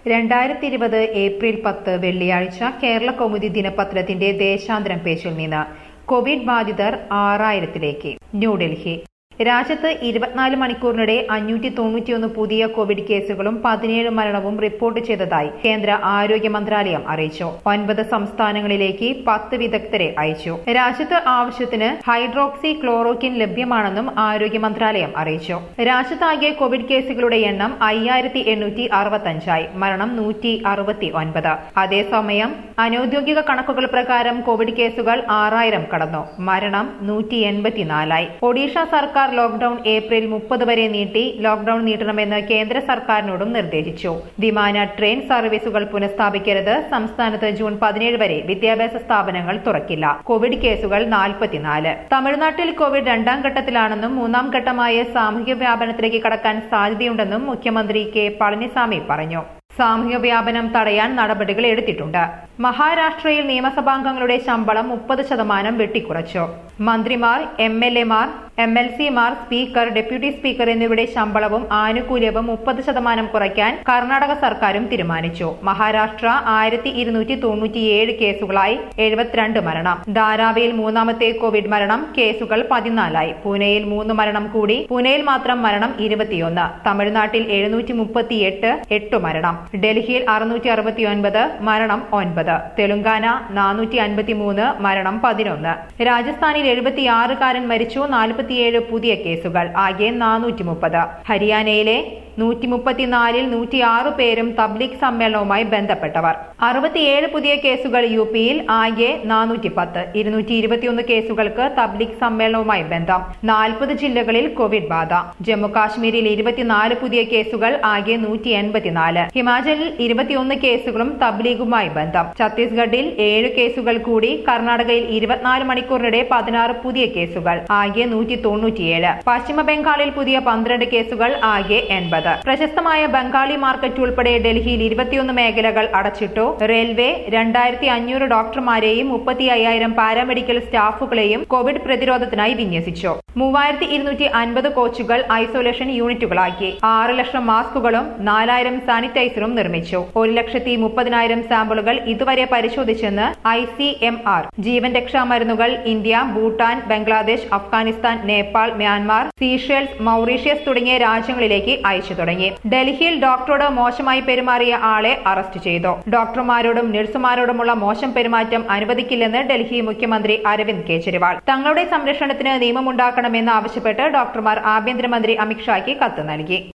രണ്ടായിരത്തി ഇരുപത് ഏപ്രിൽ പത്ത് വെള്ളിയാഴ്ച കേരള കൗമുദി ദിനപത്രത്തിന്റെ ദേശാന്തരം പേജിൽ നിന്ന് കോവിഡ് ബാധിതർ ആറായിരത്തിലേക്ക് ന്യൂഡൽഹി രാജ്യത്ത് ഇരുപത്തിനാല് മണിക്കൂറിനിടെ അഞ്ഞൂറ്റി തൊണ്ണൂറ്റിയൊന്ന് പുതിയ കോവിഡ് കേസുകളും പതിനേഴ് മരണവും റിപ്പോർട്ട് ചെയ്തതായി കേന്ദ്ര ആരോഗ്യ മന്ത്രാലയം അറിയിച്ചു ഒൻപത് സംസ്ഥാനങ്ങളിലേക്ക് പത്ത് വിദഗ്ധരെ അയച്ചു രാജ്യത്ത് ആവശ്യത്തിന് ഹൈഡ്രോക്സി ക്ലോറോക്കിൻ ലഭ്യമാണെന്നും ആരോഗ്യ മന്ത്രാലയം അറിയിച്ചു രാജ്യത്താകെ കോവിഡ് കേസുകളുടെ എണ്ണം അയ്യായിരത്തി എണ്ണൂറ്റി അറുപത്തഞ്ചായി മരണം നൂറ്റി അറുപത്തി ഒൻപത് അതേസമയം അനൌദ്യോഗിക കണക്കുകൾ പ്രകാരം കോവിഡ് കേസുകൾ ആറായിരം കടന്നു മരണം നൂറ്റി എൺപത്തിനാലായി ഒഡീഷ സർക്കാർ ലോക്ഡൌൺ ഏപ്രിൽ മുപ്പത് വരെ നീട്ടി ലോക്ഡൌൺ നീട്ടണമെന്ന് കേന്ദ്ര സർക്കാരിനോടും നിർദ്ദേശിച്ചു വിമാന ട്രെയിൻ സർവീസുകൾ പുനഃസ്ഥാപിക്കരുത് സംസ്ഥാനത്ത് ജൂൺ പതിനേഴ് വരെ വിദ്യാഭ്യാസ സ്ഥാപനങ്ങൾ തുറക്കില്ല കോവിഡ് കേസുകൾ നാൽപ്പത്തിനാല് തമിഴ്നാട്ടിൽ കോവിഡ് രണ്ടാം ഘട്ടത്തിലാണെന്നും മൂന്നാം ഘട്ടമായ സാമൂഹ്യ വ്യാപനത്തിലേക്ക് കടക്കാൻ സാധ്യതയുണ്ടെന്നും മുഖ്യമന്ത്രി കെ പളനിസ്വാമി പറഞ്ഞു സാമൂഹ്യ വ്യാപനം തടയാൻ നടപടികൾ എടുത്തിട്ടുണ്ട് മഹാരാഷ്ട്രയിൽ നിയമസഭാംഗങ്ങളുടെ ശമ്പളം മുപ്പത് ശതമാനം വെട്ടിക്കുറച്ചു മന്ത്രിമാർ എം എൽ എമാർ എം എൽ സിമാർ സ്പീക്കർ ഡെപ്യൂട്ടി സ്പീക്കർ എന്നിവരുടെ ശമ്പളവും ആനുകൂല്യവും മുപ്പത് ശതമാനം കുറയ്ക്കാൻ കർണാടക സർക്കാരും തീരുമാനിച്ചു മഹാരാഷ്ട്ര ആയിരത്തി ഇരുന്നൂറ്റി തൊണ്ണൂറ്റിയേഴ് കേസുകളായി എഴുപത്തിരണ്ട് മരണം ധാരാവിയിൽ മൂന്നാമത്തെ കോവിഡ് മരണം കേസുകൾ പതിനാലായി പൂനെയിൽ മൂന്ന് മരണം കൂടി പൂനെയിൽ മാത്രം മരണം ഇരുപത്തിയൊന്ന് തമിഴ്നാട്ടിൽ എഴുന്നൂറ്റി മുപ്പത്തിയെട്ട് എട്ട് മരണം ഡൽഹിയിൽ അറുന്നൂറ്റി അറുപത്തിയൊൻപത് മരണം ഒൻപത് തെലുങ്കാന നാനൂറ്റി അൻപത്തിമൂന്ന് മരണം പതിനൊന്ന് രാജസ്ഥാനിൽ എഴുപത്തിയാറുകാരൻ മരിച്ചു നാൽപ്പത്തിയേഴ് പുതിയ കേസുകൾ ആകെ നാനൂറ്റി മുപ്പത് ഹരിയാനയിലെ നൂറ്റി മുപ്പത്തിനാലിൽ നൂറ്റിയാറ് പേരും തബ്ലീഗ് സമ്മേളനവുമായി ബന്ധപ്പെട്ടവർ അറുപത്തിയേഴ് പുതിയ കേസുകൾ യു പിയിൽ ആകെ നാനൂറ്റി പത്ത് ഇരുന്നൂറ്റി ഇരുപത്തിയൊന്ന് കേസുകൾക്ക് തബ്ലീഗ് സമ്മേളനവുമായി ബന്ധം നാൽപ്പത് ജില്ലകളിൽ കോവിഡ് ബാധ ജമ്മു കാശ്മീരിൽ ഇരുപത്തിനാല് പുതിയ കേസുകൾ ആകെ നൂറ്റി എൺപത്തിനാല് ഹിമാചലിൽ ഇരുപത്തിയൊന്ന് കേസുകളും തബ്ലീഗുമായി ബന്ധം ഛത്തീസ്ഗഡിൽ ഏഴ് കേസുകൾ കൂടി കർണാടകയിൽ ഇരുപത്തിനാല് മണിക്കൂറിനിടെ പതിനാറ് പുതിയ കേസുകൾ ആകെ നൂറ്റി തൊണ്ണൂറ്റിയേഴ് പശ്ചിമ ബംഗാളിൽ പുതിയ പന്ത്രണ്ട് കേസുകൾ ആകെ എൺപത് പ്രശസ്തമായ ബംഗാളി മാർക്കറ്റ് ഉൾപ്പെടെ ഡൽഹിയിൽ ഇരുപത്തിയൊന്ന് മേഖലകൾ അടച്ചിട്ടു റെയിൽവേ രണ്ടായിരത്തി അഞ്ഞൂറ് ഡോക്ടർമാരെയും മുപ്പത്തി അയ്യായിരം പാരാമെഡിക്കൽ സ്റ്റാഫുകളെയും കോവിഡ് പ്രതിരോധത്തിനായി വിന്യസിച്ചു മൂവായിരത്തി ഇരുന്നൂറ്റി അൻപത് കോച്ചുകൾ ഐസൊലേഷൻ യൂണിറ്റുകളാക്കി ആറ് ലക്ഷം മാസ്കുകളും നാലായിരം സാനിറ്റൈസറും നിർമ്മിച്ചു ഒരു ലക്ഷത്തി മുപ്പതിനായിരം സാമ്പിളുകൾ ഇതുവരെ പരിശോധിച്ചെന്ന് ഐ സി എം ആർ ജീവൻ രക്ഷാ മരുന്നുകൾ India Bhutan Bangladesh Afghanistan Nepal Myanmar Seychelles Mauritius തുടങ്ങിയ രാജ്യങ്ങളിലേക്ക് അയച്ചു തുടങ്ങി ഡൽഹിയിൽ ഡോക്ടറോട് മോശമായി പെരുമാറിയ ആളെ അറസ്റ്റ് ചെയ്തു ഡോക്ടർമാരോടും നഴ്സുമാരോടുമുള്ള മോശം പെരുമാറ്റം അനുവദിക്കില്ലെന്ന് ഡൽഹി മുഖ്യമന്ത്രി അരവിന്ദ് കെജ്രിവാൾ തങ്ങളുടെ സംരക്ഷണത്തിന് നിയമമുണ്ടാക്കണമെന്ന് ആവശ്യപ്പെട്ട് ഡോക്ടർമാർ ആഭ്യന്തരമന്ത്രി അമിത്ഷായ്ക്ക് കത്ത് നൽകി